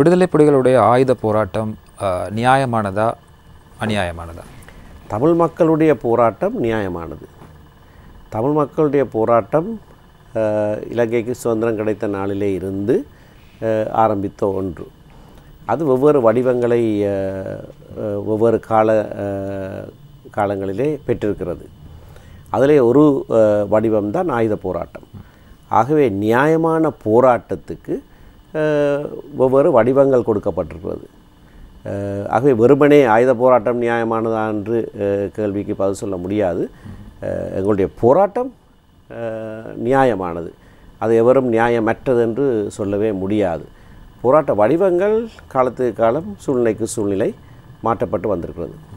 விடுதலை புலிகளுடைய ஆயுத போராட்டம் அஹ், நியாயமானதா அநியாயமானதா தமிழ் மக்களுடைய போராட்டம் நியாயமானது தமிழ் மக்களுடைய போராட்டம் அஹ், இலங்கைக்கு சுதந்திரம் கிடைத்த நாளிலே இருந்து அஹ், ஆரம்பித்த ஒன்று அது வெவ்வேறு வடிவங்களை அஹ், அஹ், வெவ்வேறு கால அஹ், காலங்களிலே பெற்றிருக்கிறது அதிலே ஒரு அஹ், வடிவம்தான் ஆயுத போராட்டம் ஆகவே நியாயமான போராட்டத்துக்கு அஹ், வெவ்வேறு வடிவங்கள் கொடுக்கப்பட்டிருக்கிறது அஹ், ஆகவே வெறுமனே ஆயுத போராட்டம் நியாயமானதா என்று அஹ், கேள்விக்கு பதில் சொல்ல முடியாது அஹ், எங்களுடைய போராட்டம் அஹ், நியாயமானது அது எவரும் நியாயமற்றது என்று சொல்லவே முடியாது போராட்ட வடிவங்கள் காலத்துக்கு காலம் சூழ்நிலைக்கு சூழ்நிலை மாற்றப்பட்டு வந்திருக்கிறது